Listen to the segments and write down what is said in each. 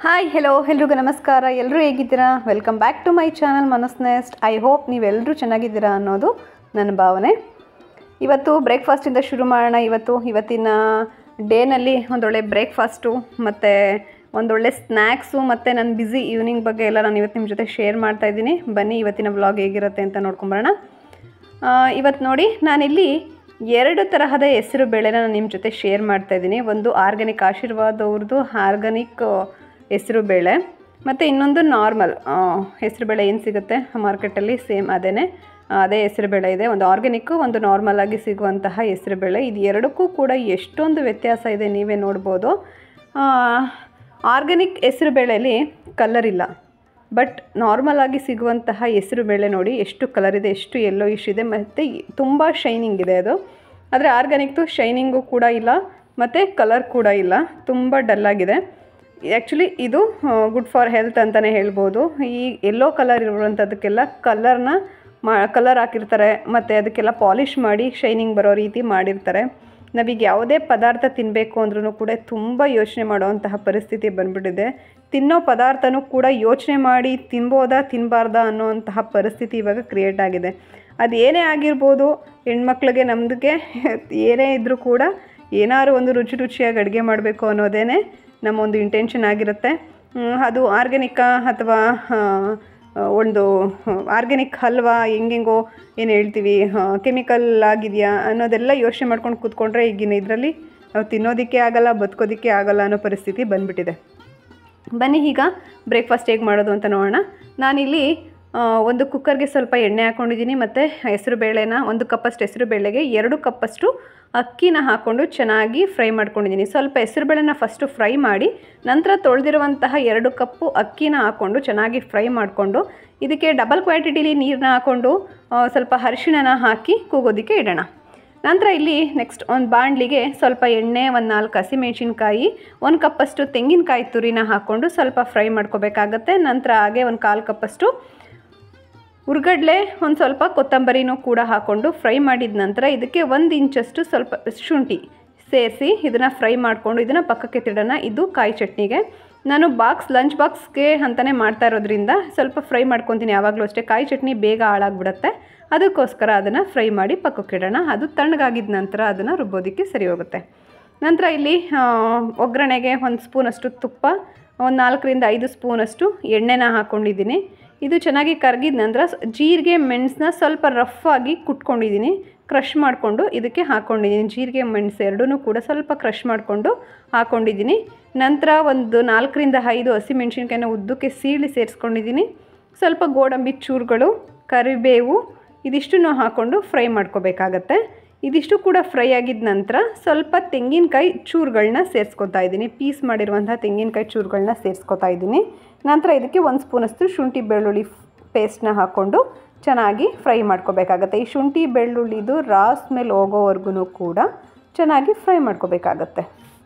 Hi hello ಎಲ್ರಿಗೂ ನಮಸ್ಕಾರ ಎಲ್ಲರೂ ಹೇಗಿದ್ದೀರಾ welcome back to my channel Manas nest I hope ನೀವೆಲ್ಲರೂ ಚೆನ್ನಾಗಿದ್ದೀರಾ ಅನ್ನೋದು ನನ್ನ ಭಾವನೆ ಇವತ್ತು ಬ್ರೇಕ್ಫಾಸ್ಟಿಂದ ಶುರು ಮಾಡೋಣ ಇವತ್ತು ಇವತ್ತಿನ ಡೇನಲ್ಲಿ ಒಂದೊಳ್ಳೆ ಬ್ರೇಕ್ಫಾಸ್ಟು ಮತ್ತು ಒಂದೊಳ್ಳೆ ಸ್ನ್ಯಾಕ್ಸು ಮತ್ತು ನನ್ನ ಬ್ಯುಸಿ ಈವ್ನಿಂಗ್ ಬಗ್ಗೆ ಎಲ್ಲ ನಾನು ಇವತ್ತು ನಿಮ್ಮ ಜೊತೆ ಶೇರ್ ಮಾಡ್ತಾ ಇದ್ದೀನಿ ಬನ್ನಿ ಇವತ್ತಿನ ವ್ಲಾಗ್ ಹೇಗಿರುತ್ತೆ ಅಂತ ನೋಡ್ಕೊಂಬರೋಣ ಇವತ್ತು ನೋಡಿ ನಾನಿಲ್ಲಿ ಎರಡು ತರಹದ ಹೆಸರು ಬೇಳೆನ ನಾನು ನಿಮ್ಮ ಜೊತೆ ಶೇರ್ ಮಾಡ್ತಾ ಇದ್ದೀನಿ ಒಂದು ಆರ್ಗ್ಯಾನಿಕ್ ಆಶೀರ್ವಾದ್ ಅವ್ರದ್ದು ಆರ್ಗ್ಯಾನಿಕ್ ಹೆಸರು ಬೇಳೆ ಮತ್ತು ಇನ್ನೊಂದು ನಾರ್ಮಲ್ ಹೆಸರು ಬೇಳೆ ಏನು ಸಿಗುತ್ತೆ ಮಾರ್ಕೆಟಲ್ಲಿ ಸೇಮ್ ಅದೇ ಅದೇ ಹೆಸರು ಬೇಳೆ ಇದೆ ಒಂದು ಆರ್ಗ್ಯಾನಿಕ್ಕು ಒಂದು ನಾರ್ಮಲ್ ಆಗಿ ಸಿಗುವಂತಹ ಹೆಸರು ಬೇಳೆ ಇದು ಎರಡಕ್ಕೂ ಕೂಡ ಎಷ್ಟೊಂದು ವ್ಯತ್ಯಾಸ ಇದೆ ನೀವೇ ನೋಡ್ಬೋದು ಆರ್ಗ್ಯಾನಿಕ್ ಹೆಸರು ಬೇಳೆಯಲ್ಲಿ ಕಲರ್ ಇಲ್ಲ ಬಟ್ ನಾರ್ಮಲ್ ಆಗಿ ಸಿಗುವಂತಹ ಹೆಸರು ಬೇಳೆ ನೋಡಿ ಎಷ್ಟು ಕಲರ್ ಇದೆ ಎಷ್ಟು ಎಲ್ಲೋ ಇಶ್ ಇದೆ ಮತ್ತು ತುಂಬ ಶೈನಿಂಗ್ ಇದೆ ಅದು ಆದರೆ ಆರ್ಗ್ಯಾನಿಕ್ದು ಶೈನಿಂಗು ಕೂಡ ಇಲ್ಲ ಮತ್ತು ಕಲರ್ ಕೂಡ ಇಲ್ಲ ತುಂಬ ಡಲ್ಲಾಗಿದೆ ಆ್ಯಕ್ಚುಲಿ ಇದು ಗುಡ್ ಫಾರ್ ಹೆಲ್ತ್ ಅಂತಲೇ ಹೇಳ್ಬೋದು ಈ ಎಲ್ಲೋ ಕಲರ್ ಇರುವಂಥದ್ದಕ್ಕೆಲ್ಲ ಕಲರ್ನ ಮಾ ಕಲರ್ ಹಾಕಿರ್ತಾರೆ ಮತ್ತು ಅದಕ್ಕೆಲ್ಲ ಪಾಲಿಷ್ ಮಾಡಿ ಶೈನಿಂಗ್ ಬರೋ ರೀತಿ ಮಾಡಿರ್ತಾರೆ ನಾವೀಗ ಯಾವುದೇ ಪದಾರ್ಥ ತಿನ್ನಬೇಕು ಅಂದ್ರೂ ಕೂಡ ತುಂಬ ಯೋಚನೆ ಮಾಡುವಂತಹ ಪರಿಸ್ಥಿತಿ ಬಂದ್ಬಿಟ್ಟಿದೆ ತಿನ್ನೋ ಪದಾರ್ಥನೂ ಕೂಡ ಯೋಚನೆ ಮಾಡಿ ತಿನ್ಬೋದಾ ತಿನ್ನಬಾರ್ದಾ ಅನ್ನೋವಂತಹ ಪರಿಸ್ಥಿತಿ ಇವಾಗ ಕ್ರಿಯೇಟ್ ಆಗಿದೆ ಅದು ಏನೇ ಆಗಿರ್ಬೋದು ಹೆಣ್ಮಕ್ಳಿಗೆ ನಮ್ಮದಕ್ಕೆ ಏನೇ ಇದ್ದರೂ ಕೂಡ ಏನಾದ್ರು ಒಂದು ರುಚಿ ರುಚಿಯಾಗಿ ಅಡುಗೆ ಮಾಡಬೇಕು ಅನ್ನೋದೇ ನಮ್ಮ ಒಂದು ಇಂಟೆನ್ಷನ್ ಆಗಿರುತ್ತೆ ಅದು ಆರ್ಗ್ಯಾನಿಕ್ಕಾ ಅಥವಾ ಒಂದು ಆರ್ಗ್ಯಾನಿಕ್ ಹಲ್ವಾ ಹೆಂಗೆಂಗೋ ಏನು ಹೇಳ್ತೀವಿ ಕೆಮಿಕಲ್ ಆಗಿದೆಯಾ ಅನ್ನೋದೆಲ್ಲ ಯೋಚನೆ ಮಾಡ್ಕೊಂಡು ಕೂತ್ಕೊಂಡ್ರೆ ಈಗಿನ ಇದರಲ್ಲಿ ನಾವು ತಿನ್ನೋದಕ್ಕೆ ಆಗಲ್ಲ ಬದುಕೋದಕ್ಕೆ ಆಗಲ್ಲ ಅನ್ನೋ ಪರಿಸ್ಥಿತಿ ಬಂದ್ಬಿಟ್ಟಿದೆ ಬನ್ನಿ ಈಗ ಬ್ರೇಕ್ಫಾಸ್ಟ್ ಹೇಗೆ ಮಾಡೋದು ಅಂತ ನೋಡೋಣ ನಾನಿಲ್ಲಿ ಒಂದು ಕುಕ್ಕರ್ಗೆ ಸ್ವಲ್ಪ ಎಣ್ಣೆ ಹಾಕ್ಕೊಂಡಿದ್ದೀನಿ ಮತ್ತು ಹೆಸರು ಬೇಳೆನ ಒಂದು ಕಪ್ಪಷ್ಟು ಹೆಸರು ಬೇಳೆಗೆ ಎರಡು ಕಪ್ಪಷ್ಟು ಅಕ್ಕಿನ ಹಾಕ್ಕೊಂಡು ಚೆನ್ನಾಗಿ ಫ್ರೈ ಮಾಡ್ಕೊಂಡಿದ್ದೀನಿ ಸ್ವಲ್ಪ ಹೆಸರು ಬೇಳೆನ ಫಸ್ಟು ಫ್ರೈ ಮಾಡಿ ನಂತರ ತೊಳೆದಿರುವಂತಹ ಎರಡು ಕಪ್ಪು ಅಕ್ಕಿನ ಹಾಕ್ಕೊಂಡು ಚೆನ್ನಾಗಿ ಫ್ರೈ ಮಾಡಿಕೊಂಡು ಇದಕ್ಕೆ ಡಬಲ್ ಕ್ವಾಂಟಿಟಿಲಿ ನೀರನ್ನ ಹಾಕ್ಕೊಂಡು ಸ್ವಲ್ಪ ಅರಿಶಿಣನ ಹಾಕಿ ಕೂಗೋದಕ್ಕೆ ಇಡೋಣ ನಂತರ ಇಲ್ಲಿ ನೆಕ್ಸ್ಟ್ ಒಂದು ಬಾಣಲಿಗೆ ಸ್ವಲ್ಪ ಎಣ್ಣೆ ಒಂದು ನಾಲ್ಕು ಹಸಿಮೆಣ್ಸಿನ್ಕಾಯಿ ಒಂದು ಕಪ್ಪಷ್ಟು ತೆಂಗಿನಕಾಯಿ ತುರಿನ ಹಾಕ್ಕೊಂಡು ಸ್ವಲ್ಪ ಫ್ರೈ ಮಾಡ್ಕೋಬೇಕಾಗತ್ತೆ ನಂತರ ಹಾಗೆ ಒಂದು ಕಾಲು ಕಪ್ಪಷ್ಟು ಉರ್ಗಡ್ಲೆ ಒಂದು ಸ್ವಲ್ಪ ಕೊತ್ತಂಬರಿನೂ ಕೂಡ ಹಾಕ್ಕೊಂಡು ಫ್ರೈ ಮಾಡಿದ ನಂತರ ಇದಕ್ಕೆ ಒಂದು ಇಂಚಷ್ಟು ಸ್ವಲ್ಪ ಶುಂಠಿ ಸೇರಿಸಿ ಇದನ್ನು ಫ್ರೈ ಮಾಡಿಕೊಂಡು ಇದನ್ನು ಪಕ್ಕಕ್ಕೆ ತಿಡೋಣ ಇದು ಕಾಯಿ ಚಟ್ನಿಗೆ ನಾನು ಬಾಕ್ಸ್ ಲಂಚ್ ಬಾಕ್ಸ್ಗೆ ಅಂತಲೇ ಮಾಡ್ತಾ ಇರೋದ್ರಿಂದ ಸ್ವಲ್ಪ ಫ್ರೈ ಮಾಡ್ಕೊತೀನಿ ಯಾವಾಗಲೂ ಅಷ್ಟೇ ಕಾಯಿ ಚಟ್ನಿ ಬೇಗ ಹಾಳಾಗ್ಬಿಡುತ್ತೆ ಅದಕ್ಕೋಸ್ಕರ ಅದನ್ನು ಫ್ರೈ ಮಾಡಿ ಪಕ್ಕಕ್ಕೆ ಇಡೋಣ ಅದು ತಣ್ಣಗಾಗಿದ ನಂತರ ಅದನ್ನು ರುಬ್ಬೋದಕ್ಕೆ ಸರಿ ಹೋಗುತ್ತೆ ನಂತರ ಇಲ್ಲಿ ಒಗ್ಗರಣೆಗೆ ಒಂದು ಸ್ಪೂನಷ್ಟು ತುಪ್ಪ ಒಂದು ನಾಲ್ಕರಿಂದ ಐದು ಸ್ಪೂನಷ್ಟು ಎಣ್ಣೆನ ಹಾಕ್ಕೊಂಡಿದ್ದೀನಿ ಇದು ಚೆನ್ನಾಗಿ ಕರಗಿದ ನಂತರ ಜೀರಿಗೆ ಮೆಣಸನ್ನ ಸ್ವಲ್ಪ ರಫ್ ಆಗಿ ಕುಟ್ಕೊಂಡಿದ್ದೀನಿ ಕ್ರಷ್ ಮಾಡಿಕೊಂಡು ಇದಕ್ಕೆ ಹಾಕ್ಕೊಂಡಿದ್ದೀನಿ ಜೀರಿಗೆ ಮೆಣಸು ಎರಡೂ ಕೂಡ ಸ್ವಲ್ಪ ಕ್ರಷ್ ಮಾಡಿಕೊಂಡು ಹಾಕ್ಕೊಂಡಿದ್ದೀನಿ ನಂತರ ಒಂದು ನಾಲ್ಕರಿಂದ ಐದು ಹಸಿಮೆಣ್ಸಿನ್ಕಾಯಿನ ಉದ್ದಕ್ಕೆ ಸೀಳಿ ಸೇರಿಸ್ಕೊಂಡಿದ್ದೀನಿ ಸ್ವಲ್ಪ ಗೋಡಂಬಿ ಚೂರುಗಳು ಕರಿಬೇವು ಇದಿಷ್ಟನ್ನು ಹಾಕ್ಕೊಂಡು ಫ್ರೈ ಮಾಡ್ಕೋಬೇಕಾಗತ್ತೆ ಇದಿಷ್ಟು ಕೂಡ ಫ್ರೈ ಆಗಿದ ನಂತರ ಸ್ವಲ್ಪ ತೆಂಗಿನಕಾಯಿ ಚೂರುಗಳನ್ನ ಸೇರಿಸ್ಕೊತಾ ಇದ್ದೀನಿ ಪೀಸ್ ಮಾಡಿರುವಂಥ ತೆಂಗಿನಕಾಯಿ ಚೂರುಗಳನ್ನ ಸೇರಿಸ್ಕೊತಾ ಇದ್ದೀನಿ ನಂತರ ಇದಕ್ಕೆ ಒಂದು ಸ್ಪೂನಷ್ಟು ಶುಂಠಿ ಬೆಳ್ಳುಳ್ಳಿ ಪೇಸ್ಟ್ನ ಹಾಕ್ಕೊಂಡು ಚೆನ್ನಾಗಿ ಫ್ರೈ ಮಾಡ್ಕೋಬೇಕಾಗತ್ತೆ ಈ ಶುಂಠಿ ಬೆಳ್ಳುಳ್ಳಿದು ರಾಸ್ ಮೇಲೆ ಹೋಗೋವರೆಗೂ ಕೂಡ ಚೆನ್ನಾಗಿ ಫ್ರೈ ಮಾಡ್ಕೋಬೇಕಾಗತ್ತೆ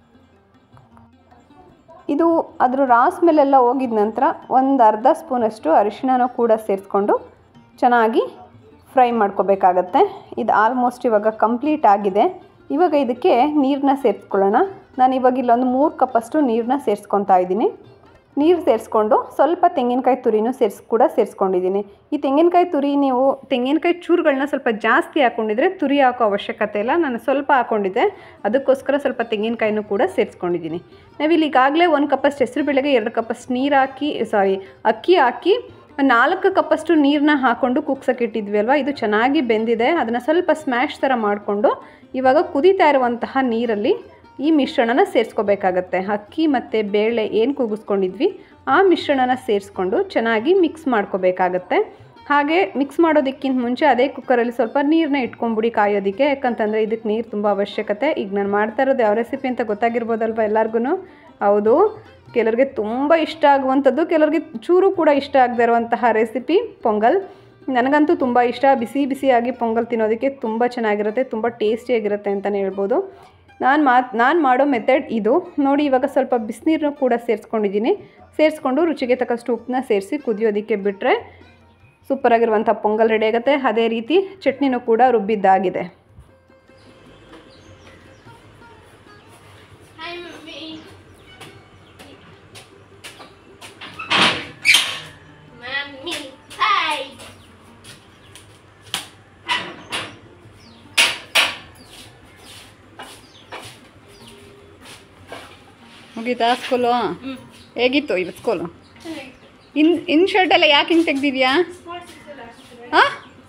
ಇದು ಅದ್ರ ರಾಸ್ ಮೇಲೆಲ್ಲ ಹೋಗಿದ ನಂತರ ಒಂದು ಅರ್ಧ ಸ್ಪೂನಷ್ಟು ಅರಿಶಿಣನೂ ಕೂಡ ಸೇರಿಸ್ಕೊಂಡು ಚೆನ್ನಾಗಿ ಫ್ರೈ ಮಾಡ್ಕೋಬೇಕಾಗತ್ತೆ ಇದು ಆಲ್ಮೋಸ್ಟ್ ಇವಾಗ ಕಂಪ್ಲೀಟ್ ಆಗಿದೆ ಇವಾಗ ಇದಕ್ಕೆ ನೀರನ್ನ ಸೇರಿಸ್ಕೊಳ್ಳೋಣ ನಾನು ಇವಾಗ ಇಲ್ಲೊಂದು ಮೂರು ಕಪ್ಪಷ್ಟು ನೀರನ್ನ ಸೇರಿಸ್ಕೊತಾ ಇದ್ದೀನಿ ನೀರು ಸೇರಿಸ್ಕೊಂಡು ಸ್ವಲ್ಪ ತೆಂಗಿನಕಾಯಿ ತುರಿನೂ ಸೇರಿಸ್ ಕೂಡ ಸೇರಿಸ್ಕೊಂಡಿದ್ದೀನಿ ಈ ತೆಂಗಿನಕಾಯಿ ತುರಿ ನೀವು ತೆಂಗಿನಕಾಯಿ ಚೂರುಗಳನ್ನ ಸ್ವಲ್ಪ ಜಾಸ್ತಿ ಹಾಕ್ಕೊಂಡಿದ್ರೆ ತುರಿ ಹಾಕೋ ಅವಶ್ಯಕತೆ ಇಲ್ಲ ನಾನು ಸ್ವಲ್ಪ ಹಾಕ್ಕೊಂಡಿದ್ದೆ ಅದಕ್ಕೋಸ್ಕರ ಸ್ವಲ್ಪ ತೆಂಗಿನಕಾಯಿನೂ ಕೂಡ ಸೇರಿಸ್ಕೊಂಡಿದ್ದೀನಿ ನಾವಿಲ್ಲಿ ಈಗಾಗಲೇ ಒಂದು ಕಪ್ಪಷ್ಟು ಹೆಸರು ಬೇಳೆಗೆ ಎರಡು ಕಪ್ಪಷ್ಟು ನೀರು ಹಾಕಿ ಸಾರಿ ಅಕ್ಕಿ ಹಾಕಿ ನಾಲ್ಕು ಕಪ್ಪಷ್ಟು ನೀರನ್ನ ಹಾಕ್ಕೊಂಡು ಕುಗ್ಸಕ್ಕೆ ಇಟ್ಟಿದ್ವಿ ಅಲ್ವಾ ಇದು ಚೆನ್ನಾಗಿ ಬೆಂದಿದೆ ಅದನ್ನು ಸ್ವಲ್ಪ ಸ್ಮ್ಯಾಶ್ ಥರ ಮಾಡಿಕೊಂಡು ಇವಾಗ ಕುದೀತಾ ಇರುವಂತಹ ನೀರಲ್ಲಿ ಈ ಮಿಶ್ರಣನ ಸೇರಿಸ್ಕೋಬೇಕಾಗತ್ತೆ ಅಕ್ಕಿ ಮತ್ತು ಬೇಳೆ ಏನು ಕೂಗಿಸ್ಕೊಂಡಿದ್ವಿ ಆ ಮಿಶ್ರಣನ ಸೇರಿಸ್ಕೊಂಡು ಚೆನ್ನಾಗಿ ಮಿಕ್ಸ್ ಮಾಡ್ಕೋಬೇಕಾಗತ್ತೆ ಹಾಗೆ ಮಿಕ್ಸ್ ಮಾಡೋದಕ್ಕಿಂತ ಮುಂಚೆ ಅದೇ ಕುಕ್ಕರಲ್ಲಿ ಸ್ವಲ್ಪ ನೀರನ್ನ ಇಟ್ಕೊಂಬಿಡಿ ಕಾಯೋದಕ್ಕೆ ಯಾಕಂತಂದರೆ ಇದಕ್ಕೆ ನೀರು ತುಂಬ ಅವಶ್ಯಕತೆ ಈಗ ನಾನು ಮಾಡ್ತಾ ಇರೋದು ಯಾವ ರೆಸಿಪಿ ಅಂತ ಗೊತ್ತಾಗಿರ್ಬೋದಲ್ವ ಎಲ್ಲರಿಗೂ ಹೌದು ಕೆಲವ್ರಿಗೆ ತುಂಬ ಇಷ್ಟ ಆಗುವಂಥದ್ದು ಕೆಲವ್ರಿಗೆ ಚೂರು ಕೂಡ ಇಷ್ಟ ಆಗದೆ ಇರುವಂತಹ ರೆಸಿಪಿ ಪೊಂಗಲ್ ನನಗಂತೂ ತುಂಬ ಇಷ್ಟ ಬಿಸಿ ಬಿಸಿಯಾಗಿ ಪೊಂಗಲ್ ತಿನ್ನೋದಕ್ಕೆ ತುಂಬ ಚೆನ್ನಾಗಿರುತ್ತೆ ತುಂಬ ಟೇಸ್ಟಿಯಾಗಿರುತ್ತೆ ಅಂತಲೇ ಹೇಳ್ಬೋದು ನಾನು ಮಾತು ನಾನು ಮಾಡೋ ಮೆಥಡ್ ಇದು ನೋಡಿ ಇವಾಗ ಸ್ವಲ್ಪ ಬಿಸಿನೀರನ್ನು ಕೂಡ ಸೇರಿಸ್ಕೊಂಡಿದ್ದೀನಿ ಸೇರಿಸ್ಕೊಂಡು ರುಚಿಗೆ ತಕ್ಕಷ್ಟು ಉಪ್ಪನ್ನ ಸೇರಿಸಿ ಕುದಿಯೋದಕ್ಕೆ ಬಿಟ್ಟರೆ ಸೂಪರಾಗಿರುವಂಥ ಪೊಂಗಲ್ ರೆಡಿ ಆಗುತ್ತೆ ಅದೇ ರೀತಿ ಚಟ್ನಿನೂ ಕೂಡ ರುಬ್ಬಿದ್ದಾಗಿದೆ Hi, Mummy. ಮುಗೀತಾ ಸ್ಕೂಲು ಹೇಗಿತ್ತು ಇವತ್ತು ಸ್ಕೂಲು ಇನ್ ಇನ್ ಶರ್ಟ್ ಎಲ್ಲ ಯಾಕೆ ಹಿಂಗೆ ತೆಗ್ದಿದ್ಯಾ ಹಾಂ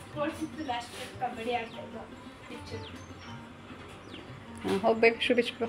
ಹೋಗ್ಬೇಕು ಶುಭಿಸ್ಬಿಡು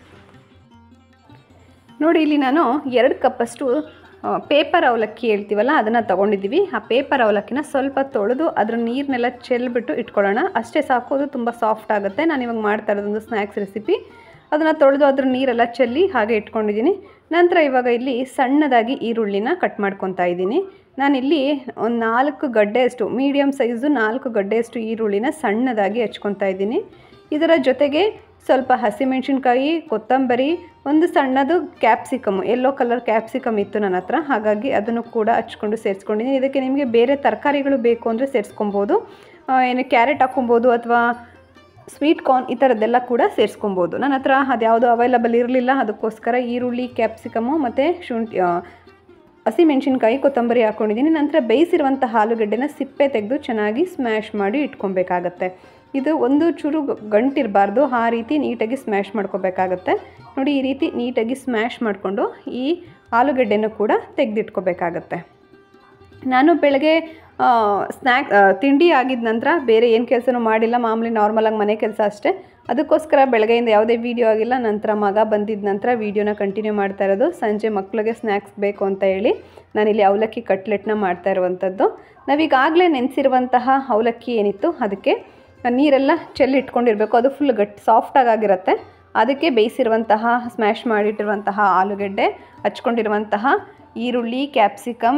ನೋಡಿ ಇಲ್ಲಿ ನಾನು ಎರಡು ಕಪ್ಪಷ್ಟು ಪೇಪರ್ ಅವಲಕ್ಕಿ ಹೇಳ್ತೀವಲ್ಲ ಅದನ್ನು ತೊಗೊಂಡಿದ್ದೀವಿ ಆ ಪೇಪರ್ ಅವಲಕ್ಕಿನ ಸ್ವಲ್ಪ ತೊಳೆದು ಅದ್ರ ನೀರನ್ನೆಲ್ಲ ಚೆಲ್ಬಿಟ್ಟು ಇಟ್ಕೊಳ್ಳೋಣ ಅಷ್ಟೇ ಸಾಕು ಅದು ತುಂಬ ಸಾಫ್ಟ್ ಆಗುತ್ತೆ ನಾನು ಇವಾಗ ಮಾಡ್ತಾ ಇರೋದೊಂದು ಸ್ನ್ಯಾಕ್ಸ್ ರೆಸಿಪಿ ಅದನ್ನು ತೊಳೆದು ಅದ್ರ ನೀರೆಲ್ಲ ಚೆಲ್ಲಿ ಹಾಗೆ ಇಟ್ಕೊಂಡಿದ್ದೀನಿ ನಂತರ ಇವಾಗ ಇಲ್ಲಿ ಸಣ್ಣದಾಗಿ ಈರುಳ್ಳಿನ ಕಟ್ ಮಾಡ್ಕೊತಾ ಇದ್ದೀನಿ ನಾನಿಲ್ಲಿ ಒಂದು ನಾಲ್ಕು ಗಡ್ಡೆಯಷ್ಟು ಮೀಡಿಯಮ್ ಸೈಜು ನಾಲ್ಕು ಗಡ್ಡೆಯಷ್ಟು ಈರುಳ್ಳಿನ ಸಣ್ಣದಾಗಿ ಹಚ್ಕೊತಾ ಇದ್ದೀನಿ ಇದರ ಜೊತೆಗೆ ಸ್ವಲ್ಪ ಹಸಿಮೆಣಸಿನ್ಕಾಯಿ ಕೊತ್ತಂಬರಿ ಒಂದು ಸಣ್ಣದು ಕ್ಯಾಪ್ಸಿಕಮ್ ಎಲ್ಲೋ ಕಲರ್ ಕ್ಯಾಪ್ಸಿಕಮ್ ಇತ್ತು ನನ್ನ ಹತ್ರ ಹಾಗಾಗಿ ಅದನ್ನು ಕೂಡ ಹಚ್ಕೊಂಡು ಸೇರಿಸ್ಕೊಂಡಿದ್ದೀನಿ ಇದಕ್ಕೆ ನಿಮಗೆ ಬೇರೆ ತರಕಾರಿಗಳು ಬೇಕು ಅಂದರೆ ಸೇರಿಸ್ಕೊಬೋದು ಆ, ಏನು ಕ್ಯಾರೆಟ್ ಹಾಕ್ಕೊಬೋದು ಅಥವಾ ಸ್ವೀಟ್ ಕಾರ್ನ್ ಈ ಥರದ್ದೆಲ್ಲ ಕೂಡ ಸೇರಿಸ್ಕೊಬೋದು ನನ್ನ ಹತ್ರ ಅದ್ಯಾವುದು ಅವೈಲಬಲ್ ಇರಲಿಲ್ಲ ಅದಕ್ಕೋಸ್ಕರ ಈರುಳ್ಳಿ ಕ್ಯಾಪ್ಸಿಕಮು ಮತ್ತು ಶುಂಠಿ ಆ, ಹಸಿಮೆಣಸಿನ್ಕಾಯಿ ಕೊತ್ತಂಬರಿ ಹಾಕ್ಕೊಂಡಿದ್ದೀನಿ ನಂತರ ಬೇಯಿಸಿರುವಂಥ ಆಲೂಗಡ್ಡೆನ ಸಿಪ್ಪೆ ತೆಗೆದು ಚೆನ್ನಾಗಿ ಸ್ಮ್ಯಾಶ್ ಮಾಡಿ ಇಟ್ಕೊಬೇಕಾಗತ್ತೆ ಇದು ಒಂದು ಚೂರು ಗಂಟಿರಬಾರ್ದು ಆ ರೀತಿ ನೀಟಾಗಿ ಸ್ಮ್ಯಾಶ್ ಮಾಡ್ಕೋಬೇಕಾಗತ್ತೆ ನೋಡಿ ಈ ರೀತಿ ನೀಟಾಗಿ ಸ್ಮ್ಯಾಶ್ ಮಾಡಿಕೊಂಡು ಈ ಆಲೂಗಡ್ಡೆನೂ ಕೂಡ ತೆಗೆದಿಟ್ಕೋಬೇಕಾಗತ್ತೆ ನಾನು ಬೆಳಗ್ಗೆ ಸ್ನ್ಯಾಕ್ ತಿಂಡಿ ಆಗಿದ ನಂತರ ಬೇರೆ ಏನು ಕೆಲಸನೂ ಮಾಡಿಲ್ಲ ಮಾಮೂಲಿ ನಾರ್ಮಲಾಗಿ ಮನೆ ಕೆಲಸ ಅಷ್ಟೇ ಅದಕ್ಕೋಸ್ಕರ ಬೆಳಗ್ಗೆಯಿಂದ ಯಾವುದೇ ವೀಡಿಯೋ ಆಗಿಲ್ಲ ನಂತರ ಮಗ ಬಂದಿದ್ದ ನಂತರ ವೀಡಿಯೋನ ಕಂಟಿನ್ಯೂ ಮಾಡ್ತಾ ಇರೋದು ಸಂಜೆ ಮಕ್ಕಳಿಗೆ ಸ್ನ್ಯಾಕ್ಸ್ ಬೇಕು ಅಂತ ಹೇಳಿ ನಾನಿಲ್ಲಿ ಅವಲಕ್ಕಿ ಕಟ್ಲೆಟ್ನ ಮಾಡ್ತಾ ಇರುವಂಥದ್ದು ನಾವೀಗಾಗಲೇ ನೆನೆಸಿರುವಂತಹ ಅವಲಕ್ಕಿ ಏನಿತ್ತು ಅದಕ್ಕೆ ನೀರೆಲ್ಲ ಚೆಲ್ಲಿ ಇಟ್ಕೊಂಡಿರಬೇಕು ಅದು ಫುಲ್ ಗಟ್ಟಿ ಸಾಫ್ಟಾಗಿ ಆಗಿರುತ್ತೆ ಅದಕ್ಕೆ ಬೇಯಿಸಿರುವಂತಹ ಸ್ಮ್ಯಾಶ್ ಮಾಡಿಟ್ಟಿರುವಂತಹ ಆಲೂಗೆಡ್ಡೆ ಹಚ್ಕೊಂಡಿರುವಂತಹ ಈರುಳ್ಳಿ ಕ್ಯಾಪ್ಸಿಕಮ್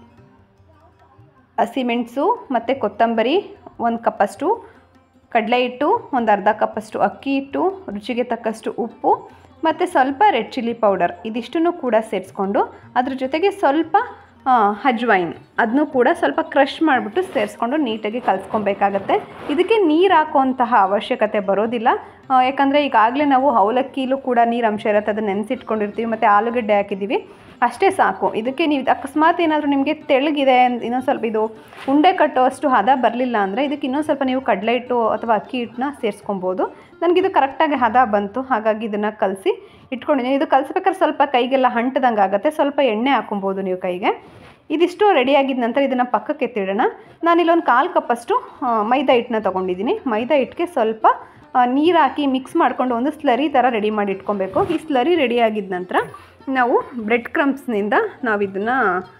ಹಸಿಮೆಣಸು ಮತ್ತು ಕೊತ್ತಂಬರಿ ಒಂದು ಕಪ್ಪಷ್ಟು ಕಡಲೆ ಹಿಟ್ಟು ಒಂದು ಅರ್ಧ ಕಪ್ಪಷ್ಟು ಅಕ್ಕಿ ಹಿಟ್ಟು ರುಚಿಗೆ ತಕ್ಕಷ್ಟು ಉಪ್ಪು ಮತ್ತು ಸ್ವಲ್ಪ ರೆಡ್ ಚಿಲ್ಲಿ ಪೌಡರ್ ಇದಿಷ್ಟನ್ನು ಕೂಡ ಸೇರಿಸ್ಕೊಂಡು ಅದ್ರ ಜೊತೆಗೆ ಸ್ವಲ್ಪ ಅಜ್ವೈನ್ ಅದನ್ನು ಕೂಡ ಸ್ವಲ್ಪ ಕ್ರಷ್ ಮಾಡಿಬಿಟ್ಟು ಸೇರಿಸ್ಕೊಂಡು ನೀಟಾಗಿ ಕಲಿಸ್ಕೊಬೇಕಾಗತ್ತೆ ಇದಕ್ಕೆ ನೀರು ಹಾಕುವಂತಹ ಅವಶ್ಯಕತೆ ಬರೋದಿಲ್ಲ ಆ, ಯಾಕಂದರೆ ಈಗಾಗಲೇ ನಾವು ಅವಲಕ್ಕಿಲೂ ಕೂಡ ನೀರು ಅಂಶ ಇರುತ್ತೆ ಅದನ್ನು ನೆನೆಸಿಟ್ಕೊಂಡಿರ್ತೀವಿ ಮತ್ತು ಆಲೂಗಡ್ಡೆ ಹಾಕಿದ್ದೀವಿ ಅಷ್ಟೇ ಸಾಕು ಇದಕ್ಕೆ ನೀವು ಅಕಸ್ಮಾತ್ ಏನಾದರೂ ನಿಮಗೆ ತೆಳ್ಳಗಿದೆ ಇನ್ನೊಂದು ಸ್ವಲ್ಪ ಇದು ಉಂಡೆ ಕಟ್ಟುವಷ್ಟು ಹದ ಬರಲಿಲ್ಲ ಅಂದರೆ ಇದಕ್ಕೆ ಇನ್ನೊಂದು ಸ್ವಲ್ಪ ನೀವು ಕಡಲೆ ಹಿಟ್ಟು ಅಥವಾ ಅಕ್ಕಿ ಹಿಟ್ಟನ್ನ ಸೇರಿಸ್ಕೊಬೋದು ನನಗಿದು ಕರೆಕ್ಟಾಗಿ ಹದ ಬಂತು ಹಾಗಾಗಿ ಇದನ್ನು ಕಲಸಿ ಇಟ್ಕೊಂಡಿದ್ದೀನಿ ಇದು ಕಲಿಸ್ಬೇಕಾದ್ರೆ ಸ್ವಲ್ಪ ಕೈಗೆಲ್ಲ ಅಂಟದಂಗೆ ಆಗುತ್ತೆ ಸ್ವಲ್ಪ ಎಣ್ಣೆ ಹಾಕೊಬೋದು ನೀವು ಕೈಗೆ ಇದಿಷ್ಟು ರೆಡಿಯಾಗಿದ್ದ ನಂತರ ಇದನ್ನು ಪಕ್ಕಕ್ಕೆ ಎತ್ತಿಡೋಣ ನಾನಿಲ್ಲೊಂದು ಕಾಲು ಕಪ್ಪಷ್ಟು ಆ, ಮೈದಾ ಹಿಟ್ಟನ್ನ ತೊಗೊಂಡಿದ್ದೀನಿ ಮೈದಾ ಹಿಟ್ಟಿಗೆ ಸ್ವಲ್ಪ ನೀರು ಹಾಕಿ ಮಿಕ್ಸ್ ಮಾಡಿಕೊಂಡು ಒಂದು ಸ್ಲರಿ ಥರ ರೆಡಿ ಮಾಡಿ ಇಟ್ಕೊಬೇಕು ಈ ಸ್ಲರಿ ರೆಡಿ ಆಗಿದ ನಂತರ ನಾವು ಬ್ರೆಡ್ ಕ್ರಮ್ಸ್ನಿಂದ ನಾವು ಇದನ್ನು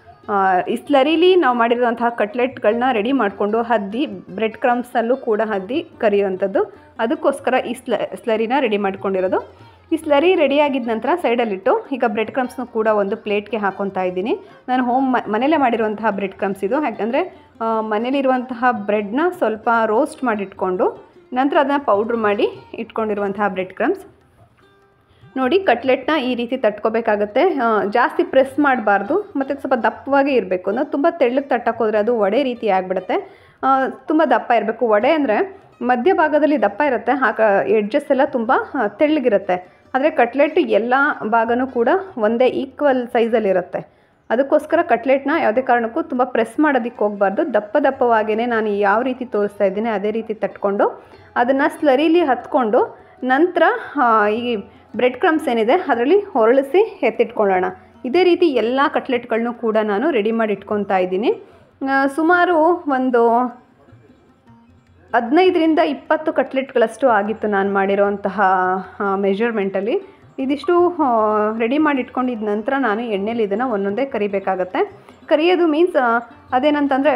ಈ ಸ್ಲರಿಲಿ ನಾವು ಮಾಡಿರುವಂತಹ ಕಟ್ಲೆಟ್ಗಳನ್ನ ರೆಡಿ ಮಾಡಿಕೊಂಡು ಹದ್ದಿ ಬ್ರೆಡ್ ಕ್ರಮ್ಸಲ್ಲೂ ಕೂಡ ಹದ್ದಿ ಕರಿಯುವಂಥದ್ದು ಅದಕ್ಕೋಸ್ಕರ ಈ ಸ್ಲ ಸ್ಲರಿನ ರೆಡಿ ಮಾಡ್ಕೊಂಡಿರೋದು ಈ ಸ್ಲರಿ ರೆಡಿ ಆಗಿದ ನಂತರ ಸೈಡಲ್ಲಿಟ್ಟು ಈಗ ಬ್ರೆಡ್ ಕ್ರಮ್ಸ್ನು ಕೂಡ ಒಂದು ಪ್ಲೇಟ್ಗೆ ಹಾಕೊತಾ ಇದ್ದೀನಿ ನಾನು ಹೋಮ್ ಮನೇಲೇ ಮಾಡಿರುವಂತಹ ಬ್ರೆಡ್ ಕ್ರಮ್ಸ್ ಇದು ಯಾಕಂದರೆ ಮನೇಲಿರುವಂತಹ ಬ್ರೆಡ್ನ ಸ್ವಲ್ಪ ರೋಸ್ಟ್ ಮಾಡಿಟ್ಕೊಂಡು ನಂತರ ಅದನ್ನು ಪೌಡ್ರ್ ಮಾಡಿ ಇಟ್ಕೊಂಡಿರುವಂತಹ ಬ್ರೆಡ್ ಕ್ರಮ್ಸ್ ನೋಡಿ ಕಟ್ಲೆಟ್ನ ಈ ರೀತಿ ತಟ್ಕೋಬೇಕಾಗತ್ತೆ ಆ, ಜಾಸ್ತಿ ಪ್ರೆಸ್ ಮಾಡಬಾರ್ದು ಮತ್ತು ಸ್ವಲ್ಪ ದಪ್ಪವಾಗೇ ಇರಬೇಕು ಅಂದರೆ ತುಂಬ ತೆಳ್ಳಗೆ ತಟ್ಟಕ್ಕೆ ಹೋದರೆ ಅದು ವಡೆ ರೀತಿ ಆಗಿಬಿಡುತ್ತೆ ತುಂಬ ದಪ್ಪ ಇರಬೇಕು ವಡೆ ಅಂದರೆ ಮಧ್ಯಭಾಗದಲ್ಲಿ ದಪ್ಪ ಇರುತ್ತೆ ಆಗ ಎಡ್ಜಸ್ ಎಲ್ಲ ತುಂಬ ಆ, ತೆಳ್ಳಗಿರುತ್ತೆ ಆದರೆ ಕಟ್ಲೆಟ್ ಎಲ್ಲ ಭಾಗನೂ ಕೂಡ ಒಂದೇ ಈಕ್ವಲ್ ಸೈಜಲ್ಲಿರುತ್ತೆ ಅದಕ್ಕೋಸ್ಕರ ಕಟ್ಲೆಟ್ನ ಯಾವುದೇ ಕಾರಣಕ್ಕೂ ತುಂಬ ಪ್ರೆಸ್ ಮಾಡೋದಕ್ಕೆ ಹೋಗಬಾರ್ದು ದಪ್ಪ ದಪ್ಪವಾಗೇ ನಾನು ಯಾವ ರೀತಿ ತೋರಿಸ್ತಾ ಇದ್ದೀನಿ ಅದೇ ರೀತಿ ತಟ್ಕೊಂಡು ಅದನ್ನು ಸ್ಲರಿಲಿ ಹತ್ಕೊಂಡು ನಂತರ ಆ, ಈ ಬ್ರೆಡ್ ಕ್ರಮ್ಸ್ ಏನಿದೆ ಅದರಲ್ಲಿ ಹೊರಳಿಸಿ ಎತ್ತಿಟ್ಕೊಳ್ಳೋಣ ಇದೇ ರೀತಿ ಎಲ್ಲ ಕಟ್ಲೆಟ್ಗಳನ್ನೂ ಕೂಡ ನಾನು ರೆಡಿ ಮಾಡಿ ಇಟ್ಕೊತಾ ಇದ್ದೀನಿ ಆ, ಸುಮಾರು ಒಂದು ಹದಿನೈದರಿಂದ ಇಪ್ಪತ್ತು ಕಟ್ಲೆಟ್ಗಳಷ್ಟು ಆಗಿತ್ತು ನಾನು ಮಾಡಿರೋಂತಹ ಮೆಜರ್ಮೆಂಟಲ್ಲಿ ಇದಿಷ್ಟು ರೆಡಿ ಮಾಡಿ ಇಟ್ಕೊಂಡಿದ್ದ ನಂತರ ನಾನು ಎಣ್ಣೆಲಿ ಇದನ್ನು ಒಂದೊಂದೇ ಕರಿಬೇಕಾಗತ್ತೆ ಕರಿಯೋದು ಮೀನ್ಸ್ ಅದೇನಂತಂದರೆ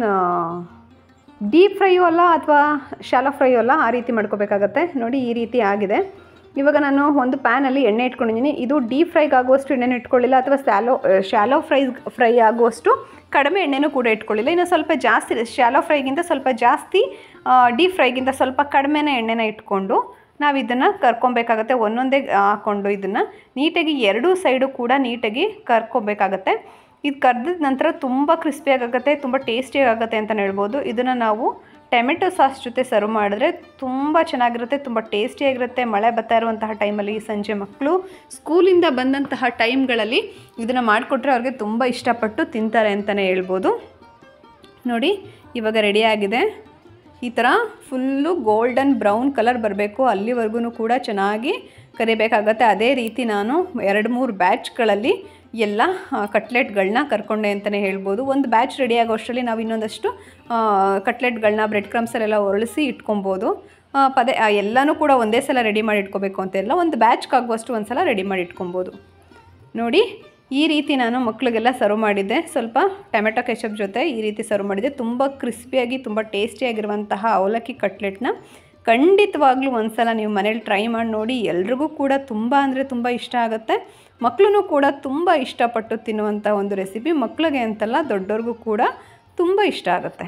ಡೀಪ್ ಫ್ರೈಯೂ ಅಲ್ಲ ಅಥವಾ ಶಾಲೋ ಫ್ರೈಯೂ ಅಲ್ಲ ಆ ರೀತಿ ಮಾಡ್ಕೋಬೇಕಾಗತ್ತೆ ನೋಡಿ ಈ ರೀತಿ ಆಗಿದೆ ಇವಾಗ ನಾನು ಒಂದು ಪ್ಯಾನಲ್ಲಿ ಎಣ್ಣೆ ಇಟ್ಕೊಂಡಿದ್ದೀನಿ ಇದು ಡೀಪ್ ಫ್ರೈಗೆ ಆಗುವಷ್ಟು ಎಣ್ಣೆನೂ ಇಟ್ಕೊಳ್ಳಿಲ್ಲ ಅಥವಾ ಸ್ಯಾಲೋ ಶಾಲೋ ಫ್ರೈ ಫ್ರೈ ಆಗುವಷ್ಟು ಕಡಿಮೆ ಎಣ್ಣೆನೂ ಕೂಡ ಇಟ್ಕೊಳ್ಳಿಲ್ಲ ಇನ್ನು ಸ್ವಲ್ಪ ಜಾಸ್ತಿ ಶಾಲೋ ಫ್ರೈಗಿಂತ ಸ್ವಲ್ಪ ಜಾಸ್ತಿ ಡೀಪ್ ಫ್ರೈಗಿಂತ ಸ್ವಲ್ಪ ಕಡಿಮೆನೇ ಎಣ್ಣೆನ ಇಟ್ಕೊಂಡು ನಾವು ಇದನ್ನು ಕರ್ಕೊಬೇಕಾಗತ್ತೆ ಒಂದೊಂದೇ ಹಾಕ್ಕೊಂಡು ಇದನ್ನು ನೀಟಾಗಿ ಎರಡೂ ಸೈಡು ಕೂಡ ನೀಟಾಗಿ ಕರ್ಕೊಬೇಕಾಗತ್ತೆ ಇದು ಕರ್ದಿದ ನಂತರ ತುಂಬ ಕ್ರಿಸ್ಪಿಯಾಗುತ್ತೆ ತುಂಬ ಟೇಸ್ಟಿಯಾಗಿ ಆಗುತ್ತೆ ಅಂತಲೇ ಹೇಳ್ಬೋದು ಇದನ್ನು ನಾವು ಟೊಮೆಟೊ ಸಾಸ್ ಜೊತೆ ಸರ್ವ್ ಮಾಡಿದ್ರೆ ತುಂಬ ಚೆನ್ನಾಗಿರುತ್ತೆ ತುಂಬ ಟೇಸ್ಟಿಯಾಗಿರುತ್ತೆ ಮಳೆ ಬರ್ತಾ ಇರುವಂತಹ ಟೈಮಲ್ಲಿ ಸಂಜೆ ಮಕ್ಕಳು ಸ್ಕೂಲಿಂದ ಬಂದಂತಹ ಟೈಮ್ಗಳಲ್ಲಿ ಇದನ್ನು ಮಾಡಿಕೊಟ್ರೆ ಅವ್ರಿಗೆ ತುಂಬ ಇಷ್ಟಪಟ್ಟು ತಿಂತಾರೆ ಅಂತಲೇ ಹೇಳ್ಬೋದು ನೋಡಿ ಇವಾಗ ರೆಡಿಯಾಗಿದೆ ಈ ಥರ ಫುಲ್ಲು ಗೋಲ್ಡನ್ ಬ್ರೌನ್ ಕಲರ್ ಬರಬೇಕು ಅಲ್ಲಿವರೆಗೂ ಕೂಡ ಚೆನ್ನಾಗಿ ಕರಿಬೇಕಾಗತ್ತೆ ಅದೇ ರೀತಿ ನಾನು ಎರಡು ಮೂರು ಬ್ಯಾಚ್ಗಳಲ್ಲಿ ಎಲ್ಲ ಕಟ್ಲೆಟ್ಗಳನ್ನ ಕರ್ಕೊಂಡೆ ಅಂತಲೇ ಹೇಳ್ಬೋದು ಒಂದು ಬ್ಯಾಚ್ ರೆಡಿ ಆಗೋ ಅಷ್ಟರಲ್ಲಿ ನಾವು ಇನ್ನೊಂದಷ್ಟು ಕಟ್ಲೆಟ್ಗಳನ್ನ ಬ್ರೆಡ್ ಕ್ರಮ್ಸಲ್ಲೆಲ್ಲ ಒರಳಿಸಿ ಇಟ್ಕೊಬೋದು ಆ, ಪದೇ ಆ, ಎಲ್ಲನೂ ಕೂಡ ಒಂದೇ ಸಲ ರೆಡಿ ಮಾಡಿ ಇಟ್ಕೋಬೇಕು ಅಂತೆಲ್ಲ ಒಂದು ಬ್ಯಾಚ್ಗಾಗುವಷ್ಟು ಒಂದು ಸಲ ರೆಡಿ ಮಾಡಿ ಇಟ್ಕೊಬೋದು ನೋಡಿ ಈ ರೀತಿ ನಾನು ಮಕ್ಕಳಿಗೆಲ್ಲ ಸರ್ವ್ ಮಾಡಿದ್ದೆ ಸ್ವಲ್ಪ ಟೊಮೆಟೊ ಕೆಚಪ್ ಜೊತೆ ಈ ರೀತಿ ಸರ್ವ್ ಮಾಡಿದ್ದೆ ತುಂಬ ಕ್ರಿಸ್ಪಿಯಾಗಿ ತುಂಬ ಟೇಸ್ಟಿಯಾಗಿರುವಂತಹ ಅವಲಕ್ಕಿ ಕಟ್ಲೆಟ್ನ ಖಂಡಿತವಾಗ್ಲೂ ಒಂದ್ಸಲ ನೀವು ಮನೇಲಿ ಟ್ರೈ ಮಾಡಿ ನೋಡಿ ಎಲ್ರಿಗೂ ಕೂಡ ತುಂಬ ಅಂದರೆ ತುಂಬ ಇಷ್ಟ ಆಗುತ್ತೆ ಮಕ್ಕಳು ಕೂಡ ತುಂಬ ಇಷ್ಟಪಟ್ಟು ತಿನ್ನುವಂಥ ಒಂದು ರೆಸಿಪಿ ಮಕ್ಕಳಿಗೆ ಅಂತಲ್ಲ ದೊಡ್ಡವ್ರಿಗೂ ಕೂಡ ತುಂಬ ಇಷ್ಟ ಆಗುತ್ತೆ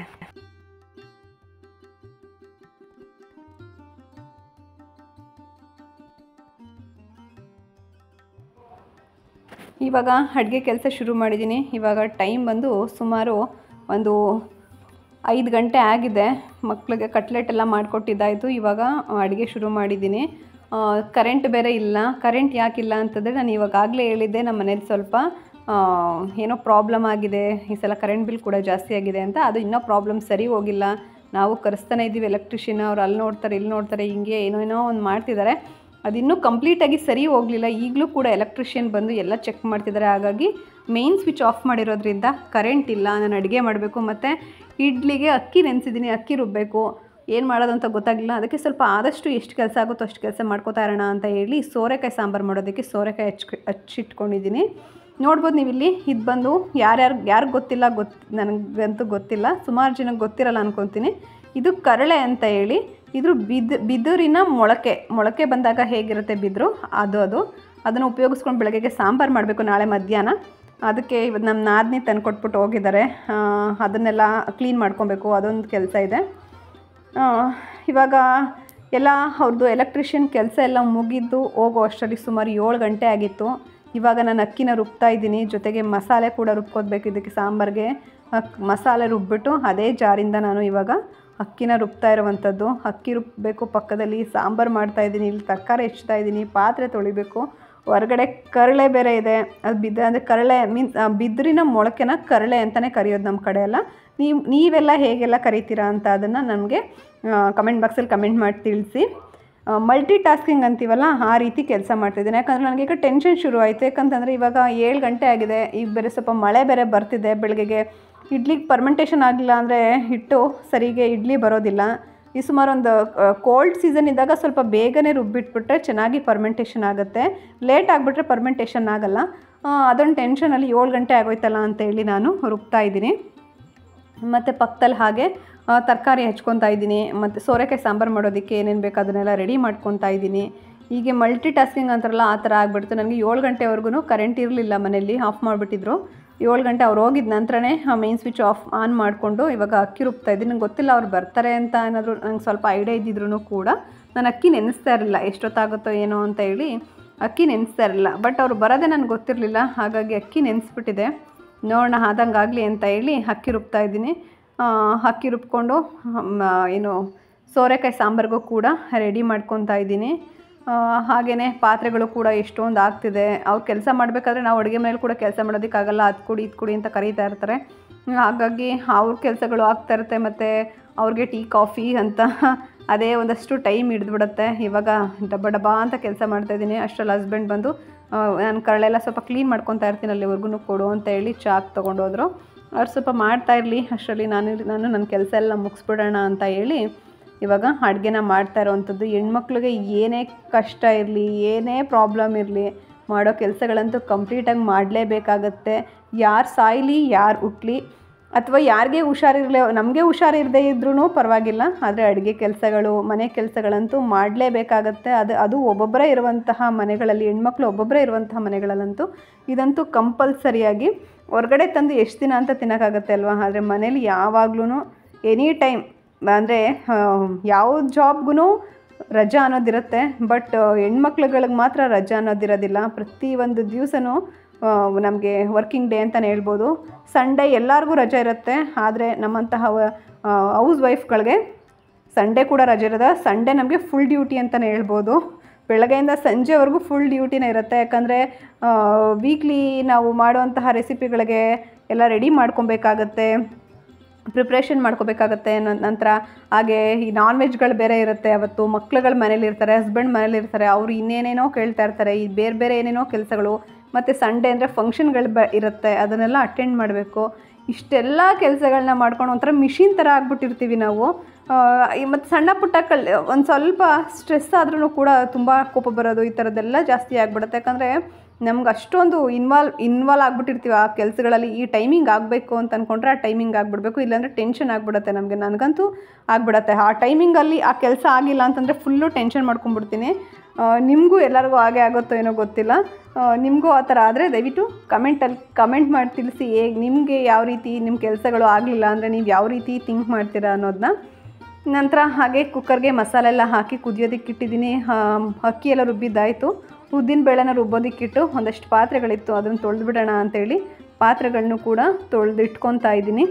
ಇವಾಗ ಅಡುಗೆ ಕೆಲಸ ಶುರು ಮಾಡಿದ್ದೀನಿ ಇವಾಗ ಟೈಮ್ ಬಂದು ಸುಮಾರು ಒಂದು ಐದು ಗಂಟೆ ಆಗಿದೆ ಮಕ್ಕಳಿಗೆ ಕಟ್ಲೆಟ್ ಎಲ್ಲ ಮಾಡಿಕೊಟ್ಟಿದ್ದಾಯಿತು ಇವಾಗ ಅಡುಗೆ ಶುರು ಮಾಡಿದ್ದೀನಿ ಕರೆಂಟ್ ಬೇರೆ ಇಲ್ಲ ಕರೆಂಟ್ ಯಾಕಿಲ್ಲ ಅಂತಂದರೆ ನಾನು ಇವಾಗಲೇ ಹೇಳಿದ್ದೆ ನಮ್ಮ ಮನೇಲಿ ಸ್ವಲ್ಪ ಆ, ಏನೋ ಪ್ರಾಬ್ಲಮ್ ಆಗಿದೆ ಈ ಸಲ ಕರೆಂಟ್ ಬಿಲ್ ಕೂಡ ಜಾಸ್ತಿ ಆಗಿದೆ ಅಂತ ಅದು ಇನ್ನೂ ಪ್ರಾಬ್ಲಮ್ ಸರಿ ಹೋಗಿಲ್ಲ ನಾವು ಕರೆಸ್ತಾನೆ ಇದ್ದೀವಿ ಎಲೆಕ್ಟ್ರಿಷಿಯನ್ ಅವ್ರು ಅಲ್ಲಿ ನೋಡ್ತಾರೆ ಇಲ್ಲಿ ನೋಡ್ತಾರೆ ಹಿಂಗೆ ಏನೋ ಏನೋ ಒಂದು ಮಾಡ್ತಿದ್ದಾರೆ ಅದಿನ್ನೂ ಕಂಪ್ಲೀಟಾಗಿ ಸರಿ ಹೋಗಲಿಲ್ಲ ಈಗಲೂ ಕೂಡ ಎಲೆಕ್ಟ್ರಿಷಿಯನ್ ಬಂದು ಎಲ್ಲ ಚೆಕ್ ಮಾಡ್ತಿದ್ದಾರೆ ಹಾಗಾಗಿ ಮೇನ್ ಸ್ವಿಚ್ ಆಫ್ ಮಾಡಿರೋದ್ರಿಂದ ಕರೆಂಟ್ ಇಲ್ಲ ನಾನು ಅಡುಗೆ ಮಾಡಬೇಕು ಮತ್ತು ಇಡ್ಲಿಗೆ ಅಕ್ಕಿ ನೆನೆಸಿದ್ದೀನಿ ಅಕ್ಕಿ ರುಬ್ಬಬೇಕು ಏನು ಮಾಡೋದು ಅಂತ ಗೊತ್ತಾಗಿಲ್ಲ ಅದಕ್ಕೆ ಸ್ವಲ್ಪ ಆದಷ್ಟು ಎಷ್ಟು ಕೆಲಸ ಆಗುತ್ತೋ ಅಷ್ಟು ಕೆಲಸ ಮಾಡ್ಕೋತಾ ಇರೋಣ ಅಂತ ಹೇಳಿ ಸೋರೆಕಾಯಿ ಸಾಂಬಾರು ಮಾಡೋದಕ್ಕೆ ಸೋರೆಕಾಯಿ ಹಚ್ ಹಚ್ಚಿಟ್ಕೊಂಡಿದ್ದೀನಿ ನೋಡ್ಬೋದು ನೀವು ಇಲ್ಲಿ ಇದು ಬಂದು ಯಾರ್ಯಾರು ಯಾರಿಗೆ ಗೊತ್ತಿಲ್ಲ ಗೊತ್ತು ನನಗಂತೂ ಗೊತ್ತಿಲ್ಲ ಸುಮಾರು ಜನಕ್ಕೆ ಗೊತ್ತಿರಲ್ಲ ಅನ್ಕೊತೀನಿ ಇದು ಕರಳೆ ಅಂತ ಹೇಳಿ ಇದ್ರ ಬಿದ್ ಬಿದುರಿನ ಮೊಳಕೆ ಮೊಳಕೆ ಬಂದಾಗ ಹೇಗಿರುತ್ತೆ ಬಿದ್ರು ಅದು ಅದು ಅದನ್ನು ಉಪಯೋಗಿಸ್ಕೊಂಡು ಬೆಳಗ್ಗೆಗೆ ಸಾಂಬಾರು ಮಾಡಬೇಕು ನಾಳೆ ಮಧ್ಯಾಹ್ನ ಅದಕ್ಕೆ ಇವತ್ತು ನಮ್ಮ ನಾದಿನಿ ತಂದ್ಕೊಟ್ಬಿಟ್ಟು ಹೋಗಿದ್ದಾರೆ ಆ, ಅದನ್ನೆಲ್ಲ ಕ್ಲೀನ್ ಮಾಡ್ಕೊಬೇಕು ಅದೊಂದು ಕೆಲಸ ಇದೆ ಆ, ಇವಾಗ ಎಲ್ಲ ಅವ್ರದ್ದು ಎಲೆಕ್ಟ್ರಿಷಿಯನ್ ಕೆಲಸ ಎಲ್ಲ ಮುಗಿದ್ದು ಹೋಗೋ ಅಷ್ಟರಲ್ಲಿ ಸುಮಾರು ಏಳು ಗಂಟೆ ಆಗಿತ್ತು ಇವಾಗ ನಾನು ಅಕ್ಕಿನ ರುಬ್ತಾ ಇದ್ದೀನಿ ಜೊತೆಗೆ ಮಸಾಲೆ ಕೂಡ ರುಬ್ಕೋಬೇಕು ಇದಕ್ಕೆ ಸಾಂಬಾರಿಗೆ ಅಕ್ ಮಸಾಲೆ ರುಬ್ಬಿಟ್ಟು ಅದೇ ಜಾರಿಂದ ನಾನು ಇವಾಗ ಅಕ್ಕಿನ ರುಬ್ತಾ ಇರುವಂಥದ್ದು ಅಕ್ಕಿ ರುಬ್ಬಬೇಕು ಪಕ್ಕದಲ್ಲಿ ಸಾಂಬಾರು ಮಾಡ್ತಾ ಇದ್ದೀನಿ ಇಲ್ಲಿ ತರಕಾರಿ ಹೆಚ್ಚ್ತಾ ಇದ್ದೀನಿ ಪಾತ್ರೆ ತೊಳಿಬೇಕು ಹೊರಗಡೆ ಕರಳೆ ಬೇರೆ ಇದೆ ಅದು ಬಿದ್ದ ಅಂದರೆ ಕರಳೆ ಮೀನ್ಸ್ ಬಿದ್ರಿನ ಮೊಳಕೆನ ಕರಳೆ ಅಂತಲೇ ಕರೆಯೋದು ನಮ್ಮ ಕಡೆ ಎಲ್ಲ ನೀವು ನೀವೆಲ್ಲ ಹೇಗೆಲ್ಲ ಕರಿತೀರಾ ಅಂತ ಅದನ್ನು ನನಗೆ ಕಮೆಂಟ್ ಬಾಕ್ಸಲ್ಲಿ ಕಮೆಂಟ್ ಮಾಡಿ ತಿಳಿಸಿ ಮಲ್ಟಿ ಟಾಸ್ಕಿಂಗ್ ಅಂತೀವಲ್ಲ ಆ ರೀತಿ ಕೆಲಸ ಮಾಡ್ತಿದ್ದೀನಿ ಯಾಕಂದರೆ ನನಗೆ ಈಗ ಟೆನ್ಷನ್ ಶುರು ಆಯಿತು ಯಾಕಂತಂದರೆ ಇವಾಗ ಏಳು ಗಂಟೆ ಆಗಿದೆ ಈಗ ಬೇರೆ ಸ್ವಲ್ಪ ಮಳೆ ಬೇರೆ ಬರ್ತಿದೆ ಬೆಳಗ್ಗೆಗೆ ಇಡ್ಲಿಗೆ ಪರ್ಮೆಂಟೇಷನ್ ಆಗಿಲ್ಲ ಅಂದರೆ ಹಿಟ್ಟು ಸರಿಗೆ ಇಡ್ಲಿ ಬರೋದಿಲ್ಲ ಈ ಸುಮಾರು ಒಂದು ಕೋಲ್ಡ್ ಸೀಸನ್ ಇದ್ದಾಗ ಸ್ವಲ್ಪ ಬೇಗನೆ ರುಬ್ಬಿಟ್ಬಿಟ್ರೆ ಚೆನ್ನಾಗಿ ಪರ್ಮೆಂಟೇಷನ್ ಆಗುತ್ತೆ ಲೇಟ್ ಆಗಿಬಿಟ್ರೆ ಪರ್ಮೆಂಟೇಷನ್ ಆಗಲ್ಲ ಆ, ಅದೊಂದು ಟೆನ್ಷನಲ್ಲಿ ಏಳು ಗಂಟೆ ಆಗೋಯ್ತಲ್ಲ ಅಂತೇಳಿ ನಾನು ರುಬ್ತಾ ಇದ್ದೀನಿ ಮತ್ತು ಪಕ್ಕದಲ್ಲಿ ಹಾಗೆ ತರಕಾರಿ ಹೆಚ್ಕೊತಾ ಇದ್ದೀನಿ ಮತ್ತು ಸೋರೆಕಾಯಿ ಸಾಂಬಾರು ಮಾಡೋದಕ್ಕೆ ಏನೇನು ಬೇಕು ಅದನ್ನೆಲ್ಲ ರೆಡಿ ಮಾಡ್ಕೊತಾ ಇದ್ದೀನಿ ಹೀಗೆ ಮಲ್ಟಿ ಟಾಸ್ಕಿಂಗ್ ಅಂತಾರಲ್ಲ ಆ ಥರ ಆಗ್ಬಿಡ್ತು ನನಗೆ ಏಳು ಗಂಟೆವರೆಗೂ ಕರೆಂಟ್ ಇರಲಿಲ್ಲ ಮನೇಲಿ ಆಫ್ ಮಾಡಿಬಿಟ್ಟಿದ್ರು ಏಳು ಗಂಟೆ ಅವ್ರು ಹೋಗಿದ ನಂತರನೇ ಆ ಮೇನ್ ಸ್ವಿಚ್ ಆಫ್ ಆನ್ ಮಾಡಿಕೊಂಡು ಇವಾಗ ಅಕ್ಕಿ ರುಬ್ತಾ ಇದ್ದೀನಿ ನಂಗೆ ಗೊತ್ತಿಲ್ಲ ಅವ್ರು ಬರ್ತಾರೆ ಅಂತ ಏನಾದರೂ ನಂಗೆ ಸ್ವಲ್ಪ ಐಡಿಯಾ ಇದ್ದಿದ್ರು ಕೂಡ ನಾನು ಅಕ್ಕಿ ನೆನೆಸ್ತಾ ಇರಲಿಲ್ಲ ಎಷ್ಟೊತ್ತಾಗುತ್ತೋ ಏನೋ ಅಂತ ಹೇಳಿ ಅಕ್ಕಿ ನೆನೆಸ್ತಾ ಇರಲಿಲ್ಲ ಬಟ್ ಅವ್ರು ಬರೋದೇ ನನಗೆ ಗೊತ್ತಿರಲಿಲ್ಲ ಹಾಗಾಗಿ ಅಕ್ಕಿ ನೆನೆಸ್ಬಿಟ್ಟಿದೆ ನೋಡೋಣ ಆದಂಗಾಗಲಿ ಅಂತ ಹೇಳಿ ಅಕ್ಕಿ ರುಬ್ತಾ ಇದ್ದೀನಿ ಆ, ಅಕ್ಕಿ ರುಬ್ಕೊಂಡು ಮ, ಏನು ಸೋರೆಕಾಯಿ ಸಾಂಬಾರಿಗೂ ಕೂಡ ರೆಡಿ ಮಾಡ್ಕೊತಾ ಇದ್ದೀನಿ ಹಾಗೆಯೇ ಪಾತ್ರೆಗಳು ಕೂಡ ಎಷ್ಟೊಂದು ಆಗ್ತಿದೆ ಅವ್ರು ಕೆಲಸ ಮಾಡಬೇಕಾದ್ರೆ ನಾವು ಅಡುಗೆ ಮನೇಲಿ ಕೂಡ ಕೆಲಸ ಮಾಡೋದಕ್ಕಾಗಲ್ಲ ಅದು ಕೊಡಿ ಇದು ಕೊಡಿ ಅಂತ ಕರೀತಾ ಇರ್ತಾರೆ ಹಾಗಾಗಿ ಅವ್ರ ಕೆಲಸಗಳು ಆಗ್ತಾ ಇರುತ್ತೆ ಮತ್ತು ಅವ್ರಿಗೆ ಟೀ ಕಾಫಿ ಅಂತ ಅದೇ ಒಂದಷ್ಟು ಟೈಮ್ ಹಿಡಿದ್ಬಿಡುತ್ತೆ ಇವಾಗ ಡಬ್ಬ ಡಬ್ಬ ಅಂತ ಕೆಲಸ ಮಾಡ್ತಾಯಿದ್ದೀನಿ ಅಷ್ಟರಲ್ಲಿ ಹಸ್ಬೆಂಡ್ ಬಂದು ನಾನು ಕರಳೆಲ್ಲ ಸ್ವಲ್ಪ ಕ್ಲೀನ್ ಮಾಡ್ಕೊತಾ ಇರ್ತೀನಿ ಅಲ್ಲಿವರೆಗೂ ಕೊಡು ಅಂತ ಹೇಳಿ ಚಾಕ್ ತೊಗೊಂಡೋದ್ರು ಅವ್ರು ಸ್ವಲ್ಪ ಮಾಡ್ತಾ ಇರಲಿ ಅಷ್ಟರಲ್ಲಿ ನಾನು ನಾನು ನನ್ನ ಕೆಲಸ ಎಲ್ಲ ಮುಗಿಸ್ಬಿಡೋಣ ಅಂತ ಹೇಳಿ ಇವಾಗ ಅಡುಗೆನ ಮಾಡ್ತಾ ಇರೋವಂಥದ್ದು ಹೆಣ್ಮಕ್ಳಿಗೆ ಏನೇ ಕಷ್ಟ ಇರಲಿ ಏನೇ ಪ್ರಾಬ್ಲಮ್ ಇರಲಿ ಮಾಡೋ ಕೆಲಸಗಳಂತೂ ಕಂಪ್ಲೀಟಾಗಿ ಮಾಡಲೇಬೇಕಾಗತ್ತೆ ಯಾರು ಸಾಯಲಿ ಯಾರು ಹುಟ್ಲಿ ಅಥವಾ ಯಾರಿಗೆ ಹುಷಾರಿರಲಿ ನಮಗೆ ಹುಷಾರಿರದೇ ಇದ್ರೂ ಪರವಾಗಿಲ್ಲ ಆದರೆ ಅಡುಗೆ ಕೆಲಸಗಳು ಮನೆ ಕೆಲಸಗಳಂತೂ ಮಾಡಲೇಬೇಕಾಗತ್ತೆ ಅದು ಅದು ಒಬ್ಬೊಬ್ಬರೇ ಇರುವಂತಹ ಮನೆಗಳಲ್ಲಿ ಹೆಣ್ಮಕ್ಳು ಒಬ್ಬೊಬ್ಬರೇ ಇರುವಂತಹ ಮನೆಗಳಲ್ಲಂತೂ ಇದಂತೂ ಕಂಪಲ್ಸರಿಯಾಗಿ ಹೊರಗಡೆ ತಂದು ಎಷ್ಟು ದಿನ ಅಂತ ತಿನ್ನೋಕ್ಕಾಗತ್ತೆ ಅಲ್ವಾ ಆದರೆ ಮನೇಲಿ ಯಾವಾಗ್ಲೂ ಎನಿ ಟೈಮ್ ಅಂದರೆ ಯಾವ ಜಾಬ್ಗೂ ರಜಾ ಅನ್ನೋದಿರುತ್ತೆ ಬಟ್ ಹೆಣ್ಮಕ್ಳುಗಳಿಗೆ ಮಾತ್ರ ರಜಾ ಅನ್ನೋದಿರೋದಿಲ್ಲ ಪ್ರತಿ ಒಂದು ದಿವಸನೂ ನಮಗೆ ವರ್ಕಿಂಗ್ ಡೇ ಅಂತಲೇ ಹೇಳ್ಬೋದು ಸಂಡೇ ಎಲ್ಲರಿಗೂ ರಜೆ ಇರುತ್ತೆ ಆದರೆ ನಮ್ಮಂತಹ ಹೌಸ್ ವೈಫ್ಗಳಿಗೆ ಸಂಡೇ ಕೂಡ ರಜೆ ಇರೋದ ಸಂಡೇ ನಮಗೆ ಫುಲ್ ಡ್ಯೂಟಿ ಅಂತಲೇ ಹೇಳ್ಬೋದು ಬೆಳಗ್ಗೆಯಿಂದ ಸಂಜೆವರೆಗೂ ಫುಲ್ ಡ್ಯೂಟಿನೇ ಇರುತ್ತೆ ಯಾಕಂದರೆ ವೀಕ್ಲಿ ನಾವು ಮಾಡುವಂತಹ ರೆಸಿಪಿಗಳಿಗೆ ಎಲ್ಲ ರೆಡಿ ಮಾಡ್ಕೊಬೇಕಾಗತ್ತೆ ಪ್ರಿಪ್ರೇಷನ್ ಮಾಡ್ಕೋಬೇಕಾಗತ್ತೆ ನ- ನಂತರ ಹಾಗೆ ಈ ನಾನ್ ವೆಜ್ಗಳು ಬೇರೆ ಇರುತ್ತೆ ಅವತ್ತು ಮಕ್ಳುಗಳು ಮನೇಲಿ ಇರ್ತಾರೆ ಹಸ್ಬೆಂಡ್ ಮನೇಲಿ ಇರ್ತಾರೆ ಅವರು ಇನ್ನೇನೇನೋ ಕೇಳ್ತಾ ಇರ್ತಾರೆ ಈ ಬೇರೆ ಬೇರೆ ಏನೇನೋ ಕೆಲಸಗಳು ಮತ್ತು ಸಂಡೇ ಅಂದರೆ ಫಂಕ್ಷನ್ಗಳು ಬ ಇರುತ್ತೆ ಅದನ್ನೆಲ್ಲ ಅಟೆಂಡ್ ಮಾಡಬೇಕು ಇಷ್ಟೆಲ್ಲ ಕೆಲಸಗಳನ್ನ ಮಾಡ್ಕೊಂಡು ಒಂಥರ ಮಿಷಿನ್ ಥರ ಆಗ್ಬಿಟ್ಟಿರ್ತೀವಿ ನಾವು ಮತ್ತು ಸಣ್ಣ ಪುಟ್ಟ ಕಲ್ ಒಂದು ಸ್ವಲ್ಪ ಸ್ಟ್ರೆಸ್ ಆದ್ರೂ ಕೂಡ ತುಂಬ ಕೋಪ ಬರೋದು ಈ ಥರದ್ದೆಲ್ಲ ಜಾಸ್ತಿ ಆಗ್ಬಿಡುತ್ತೆ ಯಾಕಂದರೆ ನಮ್ಗೆ ಅಷ್ಟೊಂದು ಇನ್ವಾಲ್ವ್ ಇನ್ವಾಲ್ವ್ ಆಗ್ಬಿಟ್ಟಿರ್ತೀವಿ ಆ ಕೆಲಸಗಳಲ್ಲಿ ಈ ಟೈಮಿಂಗ್ ಆಗಬೇಕು ಅಂತ ಅಂದ್ಕೊಂಡ್ರೆ ಆ ಟೈಮಿಂಗ್ ಆಗಿಬಿಡ್ಬೇಕು ಇಲ್ಲಾಂದರೆ ಟೆನ್ಷನ್ ಆಗಿಬಿಡುತ್ತೆ ನಮಗೆ ನನಗಂತೂ ಆಗಿಬಿಡತ್ತೆ ಆ ಟೈಮಿಂಗಲ್ಲಿ ಆ ಕೆಲಸ ಆಗಿಲ್ಲ ಅಂತಂದರೆ ಫುಲ್ಲು ಟೆನ್ಷನ್ ಮಾಡ್ಕೊಂಡ್ಬಿಡ್ತೀನಿ ನಿಮಗೂ ಎಲ್ಲರಿಗೂ ಹಾಗೆ ಆಗುತ್ತೋ ಏನೋ ಗೊತ್ತಿಲ್ಲ ನಿಮಗೂ ಆ ಥರ ಆದರೆ ದಯವಿಟ್ಟು ಕಮೆಂಟಲ್ಲಿ ಕಮೆಂಟ್ ಮಾಡಿ ತಿಳಿಸಿ ಹೇಗೆ ನಿಮಗೆ ಯಾವ ರೀತಿ ನಿಮ್ಮ ಕೆಲಸಗಳು ಆಗಲಿಲ್ಲ ಅಂದರೆ ನೀವು ಯಾವ ರೀತಿ ಥಿಂಕ್ ಮಾಡ್ತೀರಾ ಅನ್ನೋದನ್ನ ನಂತರ ಹಾಗೆ ಕುಕ್ಕರ್ಗೆ ಮಸಾಲೆ ಎಲ್ಲ ಹಾಕಿ ಕುದಿಯೋದಕ್ಕೆ ಇಟ್ಟಿದ್ದೀನಿ ಅಕ್ಕಿ ಎಲ್ಲ ರುಬ್ಬಿದ್ದಾಯಿತು ಉದ್ದಿನ ಬೇಳೆನ ರುಬ್ಬೋದಕ್ಕಿಟ್ಟು ಒಂದಷ್ಟು ಪಾತ್ರೆಗಳಿತ್ತು ಅದನ್ನು ತೊಳೆದ್ಬಿಡೋಣ ಅಂತೇಳಿ ಪಾತ್ರೆಗಳನ್ನು ಕೂಡ ತೊಳೆದು ಇಟ್ಕೊತಾ ಇದ್ದೀನಿ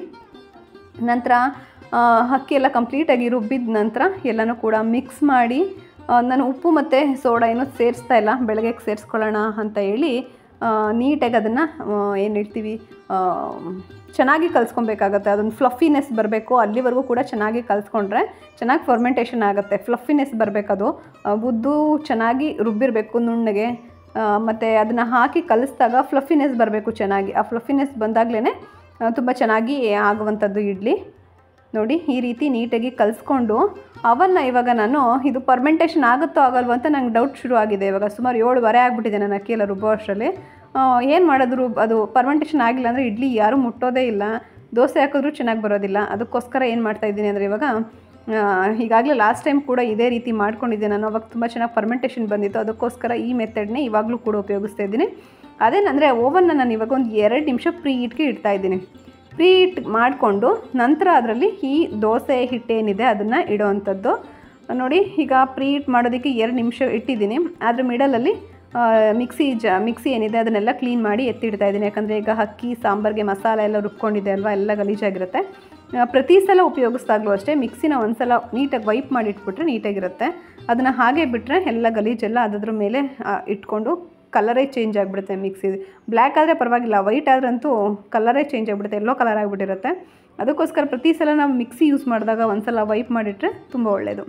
ನಂತರ ಆ, ಅಕ್ಕಿ ಎಲ್ಲ ಕಂಪ್ಲೀಟಾಗಿ ರುಬ್ಬಿದ ನಂತರ ಎಲ್ಲನೂ ಕೂಡ ಮಿಕ್ಸ್ ಮಾಡಿ ಆ, ನಾನು ಉಪ್ಪು ಮತ್ತು ಸೋಡಾ ಏನೂ ಸೇರಿಸ್ತಾ ಇಲ್ಲ ಬೆಳಗ್ಗೆ ಸೇರಿಸ್ಕೊಳ್ಳೋಣ ಅಂತ ಹೇಳಿ ಆ, ನೀಟಾಗಿ ಅದನ್ನು ಏನು ಹೇಳ್ತೀವಿ ಆ, ಚೆನ್ನಾಗಿ ಕಲಿಸ್ಕೊಬೇಕಾಗತ್ತೆ ಅದೊಂದು ಫ್ಲಫಿನೆಸ್ ಬರಬೇಕು ಅಲ್ಲಿವರೆಗೂ ಕೂಡ ಚೆನ್ನಾಗಿ ಕಲಿಸ್ಕೊಂಡ್ರೆ ಚೆನ್ನಾಗಿ ಫರ್ಮೆಂಟೇಷನ್ ಆಗುತ್ತೆ ಫ್ಲಫಿನೆಸ್ ಬರಬೇಕದು ಉದ್ದು ಚೆನ್ನಾಗಿ ರುಬ್ಬಿರಬೇಕು ನುಣ್ಣಗೆ ಮತ್ತು ಅದನ್ನು ಹಾಕಿ ಕಲಿಸಿದಾಗ ಫ್ಲಫಿನೆಸ್ ಬರಬೇಕು ಚೆನ್ನಾಗಿ ಆ ಫ್ಲಫಿನೆಸ್ ಬಂದಾಗಲೇ ತುಂಬ ಚೆನ್ನಾಗಿ ಆಗುವಂಥದ್ದು ಇಡ್ಲಿ ನೋಡಿ ಈ ರೀತಿ ನೀಟಾಗಿ ಕಲಿಸ್ಕೊಂಡು ಅವನ್ನ ಇವಾಗ ನಾನು ಇದು ಪರ್ಮೆಂಟೇಷನ್ ಆಗುತ್ತೋ ಆಗಲ್ವೋ ಅಂತ ನಂಗೆ ಡೌಟ್ ಶುರು ಆಗಿದೆ ಇವಾಗ ಸುಮಾರು ಏಳುವರೆ ಆಗಿಬಿಟ್ಟಿದೆ ನನ್ನ ಅಕ್ಕಿ ಎಲ್ಲ ರುಬ್ಬೋ ಅಷ್ಟರಲ್ಲಿ ಏನು ಮಾಡೋದು ರುಬ್ ಅದು ಪರ್ಮೆಂಟೇಷನ್ ಆಗಿಲ್ಲ ಅಂದರೆ ಇಡ್ಲಿ ಯಾರೂ ಮುಟ್ಟೋದೇ ಇಲ್ಲ ದೋಸೆ ಹಾಕಿದ್ರೂ ಚೆನ್ನಾಗಿ ಬರೋದಿಲ್ಲ ಅದಕ್ಕೋಸ್ಕರ ಏನು ಮಾಡ್ತಾ ಇದ್ದೀನಿ ಅಂದರೆ ಇವಾಗ ಈಗಾಗಲೇ ಲಾಸ್ಟ್ ಟೈಮ್ ಕೂಡ ಇದೇ ರೀತಿ ಮಾಡ್ಕೊಂಡಿದ್ದೆ ನಾನು ಅವಾಗ ತುಂಬ ಚೆನ್ನಾಗಿ ಪರ್ಮೆಂಟೇಷನ್ ಬಂದಿತ್ತು ಅದಕ್ಕೋಸ್ಕರ ಈ ಮೆಥಡ್ನೇ ಇವಾಗಲೂ ಕೂಡ ಉಪಯೋಗಿಸ್ತಾ ಇದ್ದೀನಿ ಅದೇನಂದರೆ ಓವನ್ನ ನಾನು ಇವಾಗ ಒಂದು ಎರಡು ನಿಮಿಷ ಪ್ರೀ ಹಿಟ್ಗೆ ಇಡ್ತಾ ಇದ್ದೀನಿ ಪ್ರೀ ಹಿಟ್ ಮಾಡಿಕೊಂಡು ನಂತರ ಅದರಲ್ಲಿ ಈ ದೋಸೆ ಹಿಟ್ಟೇನಿದೆ ಅದನ್ನು ಇಡೋವಂಥದ್ದು ನೋಡಿ ಈಗ ಪ್ರೀ ಹಿಟ್ ಮಾಡೋದಕ್ಕೆ ಎರಡು ನಿಮಿಷ ಇಟ್ಟಿದ್ದೀನಿ ಅದ್ರ ಮಿಡಲಲ್ಲಿ ಮಿಕ್ಸಿ ಜ ಮಿಕ್ಸಿ ಏನಿದೆ ಅದನ್ನೆಲ್ಲ ಕ್ಲೀನ್ ಮಾಡಿ ಎತ್ತಿಡ್ತಾ ಇದ್ದೀನಿ ಯಾಕಂದರೆ ಈಗ ಅಕ್ಕಿ ಸಾಂಬಾರಿಗೆ ಮಸಾಲೆ ಎಲ್ಲ ರುಬ್ಕೊಂಡಿದೆ ಅಲ್ವಾ ಎಲ್ಲ ಗಲೀಜಾಗಿರುತ್ತೆ ಆ, ಪ್ರತಿ ಸಲ ಉಪಯೋಗಿಸ್ದಾಗಲೂ ಅಷ್ಟೇ ಮಿಕ್ಸಿನ ಒಂದು ಸಲ ನೀಟಾಗಿ ವೈಪ್ ಮಾಡಿ ಇಟ್ಬಿಟ್ರೆ ನೀಟಾಗಿರುತ್ತೆ ಅದನ್ನು ಹಾಗೆ ಬಿಟ್ಟರೆ ಎಲ್ಲ ಗಲೀಜೆಲ್ಲ ಅದ್ರ ಮೇಲೆ ಆ, ಇಟ್ಕೊಂಡು ಕಲರೇ ಚೇಂಜ್ ಆಗಿಬಿಡುತ್ತೆ ಮಿಕ್ಸಿ ಬ್ಲ್ಯಾಕ್ ಆದರೆ ಪರವಾಗಿಲ್ಲ ವೈಟ್ ಆದ್ರಂತೂ ಕಲರೇ ಚೇಂಜ್ ಆಗಿಬಿಡುತ್ತೆ ಎಲ್ಲೋ ಕಲರ್ ಆಗಿಬಿಟ್ಟಿರುತ್ತೆ ಅದಕ್ಕೋಸ್ಕರ ಪ್ರತಿ ಸಲ ನಾವು ಮಿಕ್ಸಿ ಯೂಸ್ ಮಾಡಿದಾಗ ಒಂದು ಸಲ ವೈಪ್ ಮಾಡಿಟ್ರೆ ತುಂಬ ಒಳ್ಳೆಯದು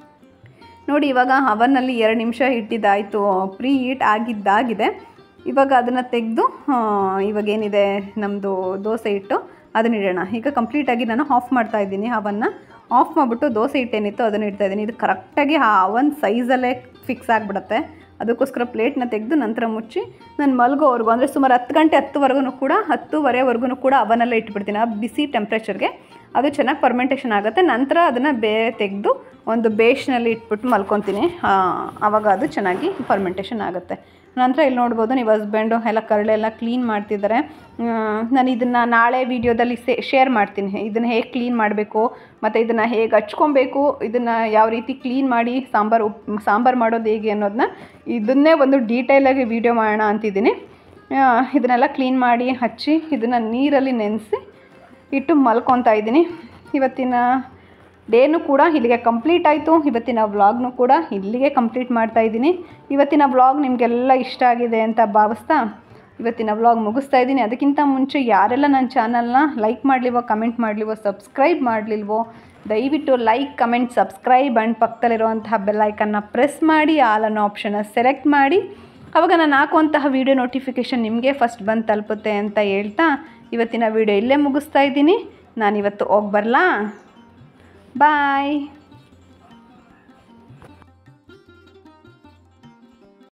ನೋಡಿ ಇವಾಗ ಅವನ್ನಲ್ಲಿ ಎರಡು ನಿಮಿಷ ಇಟ್ಟಿದ್ದಾಯಿತು ಪ್ರೀ ಹೀಟ್ ಆಗಿದ್ದಾಗಿದೆ ಇವಾಗ ಅದನ್ನು ತೆಗೆದು ಇವಾಗ ಏನಿದೆ ನಮ್ಮದು ದೋಸೆ ಹಿಟ್ಟು ಅದನ್ನ ಇಡೋಣ ಈಗ ಕಂಪ್ಲೀಟಾಗಿ ನಾನು ಆಫ್ ಮಾಡ್ತಾ ಇದ್ದೀನಿ ಅವನ್ನ ಆಫ್ ಮಾಡಿಬಿಟ್ಟು ದೋಸೆ ಹಿಟ್ಟೇನಿತ್ತು ಅದನ್ನು ಇಡ್ತಾ ಇದ್ದೀನಿ ಇದು ಕರೆಕ್ಟಾಗಿ ಆ ಅವನ್ ಸೈಜಲ್ಲೇ ಫಿಕ್ಸ್ ಆಗಿಬಿಡುತ್ತೆ ಅದಕ್ಕೋಸ್ಕರ ಪ್ಲೇಟ್ನ ತೆಗೆದು ನಂತರ ಮುಚ್ಚಿ ನಾನು ಮಲಗೋವರೆಗೂ ಅಂದರೆ ಸುಮಾರು ಹತ್ತು ಗಂಟೆ ಹತ್ತುವರೆಗೂ ಕೂಡ ಹತ್ತುವರೆವರೆಗೂ ಕೂಡ ಅವನಲ್ಲೇ ಇಟ್ಬಿಡ್ತೀನಿ ಆ ಬಿಸಿ ಟೆಂಪ್ರೇಚರ್ಗೆ ಅದು ಚೆನ್ನಾಗಿ ಫರ್ಮೆಂಟೇಷನ್ ಆಗುತ್ತೆ ನಂತರ ಅದನ್ನು ಬೇರೆ ತೆಗೆದು ಒಂದು ಬೇಷ್ನಲ್ಲಿ ಇಟ್ಬಿಟ್ಟು ಮಲ್ಕೊತೀನಿ ಆ, ಆವಾಗ ಅದು ಚೆನ್ನಾಗಿ ಫರ್ಮೆಂಟೇಷನ್ ಆಗುತ್ತೆ ನಂತರ ಇಲ್ಲಿ ನೋಡ್ಬೋದು ನೀವು ಹಸ್ಬೆಂಡು ಎಲ್ಲ ಕರಳೆ ಎಲ್ಲ ಕ್ಲೀನ್ ಮಾಡ್ತಿದ್ದಾರೆ ನಾನು ಇದನ್ನು ನಾಳೆ ವೀಡಿಯೋದಲ್ಲಿ ಸೇ ಶೇರ್ ಮಾಡ್ತೀನಿ ಇದನ್ನು ಹೇಗೆ ಕ್ಲೀನ್ ಮಾಡಬೇಕು ಮತ್ತು ಇದನ್ನು ಹೇಗೆ ಹಚ್ಕೊಬೇಕು ಇದನ್ನು ಯಾವ ರೀತಿ ಕ್ಲೀನ್ ಮಾಡಿ ಸಾಂಬಾರು ಉಪ್ ಸಾಂಬಾರು ಮಾಡೋದು ಹೇಗೆ ಅನ್ನೋದನ್ನ ಇದನ್ನೇ ಒಂದು ಡೀಟೇಲಾಗಿ ವೀಡಿಯೋ ಮಾಡೋಣ ಅಂತಿದ್ದೀನಿ ಆ, ಇದನ್ನೆಲ್ಲ ಕ್ಲೀನ್ ಮಾಡಿ ಹಚ್ಚಿ ಇದನ್ನು ನೀರಲ್ಲಿ ನೆನೆಸಿ ಇಟ್ಟು ಮಲ್ಕೊತಾ ಇದ್ದೀನಿ ಇವತ್ತಿನ ಡೇನು ಕೂಡ ಇಲ್ಲಿಗೆ ಕಂಪ್ಲೀಟ್ ಆಯಿತು ಇವತ್ತಿನ ವ್ಲಾಗ್ನು ಕೂಡ ಇಲ್ಲಿಗೆ ಕಂಪ್ಲೀಟ್ ಮಾಡ್ತಾ ಇದ್ದೀನಿ ಇವತ್ತಿನ ವ್ಲಾಗ್ ನಿಮಗೆಲ್ಲ ಇಷ್ಟ ಆಗಿದೆ ಅಂತ ಭಾವಿಸ್ತಾ ಇವತ್ತಿನ ವ್ಲಾಗ್ ಮುಗಿಸ್ತಾ ಇದ್ದೀನಿ ಅದಕ್ಕಿಂತ ಮುಂಚೆ ಯಾರೆಲ್ಲ ನನ್ನ ಚಾನಲ್ನ ಲೈಕ್ ಮಾಡಲಿವೋ ಕಮೆಂಟ್ ಮಾಡಲಿವೋ ಸಬ್ಸ್ಕ್ರೈಬ್ ಮಾಡಲಿಲ್ವೋ ದಯವಿಟ್ಟು ಲೈಕ್ ಕಮೆಂಟ್ ಸಬ್ಸ್ಕ್ರೈಬ್ ಆ್ಯಂಡ್ ಪಕ್ಕದಲ್ಲಿರುವಂತಹ ಬೆಲ್ಲೈಕನ್ನ ಪ್ರೆಸ್ ಮಾಡಿ ಆಲ್ ಅನ್ನೋ ಆಪ್ಷನ್ನ ಸೆಲೆಕ್ಟ್ ಮಾಡಿ ಆವಾಗ ನಾನು ಹಾಕುವಂತಹ ವೀಡಿಯೋ ನೋಟಿಫಿಕೇಷನ್ ನಿಮಗೆ ಫಸ್ಟ್ ಬಂದು ತಲುಪುತ್ತೆ ಅಂತ ಹೇಳ್ತಾ ಇವತ್ತಿನ ವೀಡಿಯೋ ಇಲ್ಲೇ ಮುಗಿಸ್ತಾ ಇದ್ದೀನಿ ನಾನಿವತ್ತು ಹೋಗಿ ಬರಲಾ ಬಾಯ್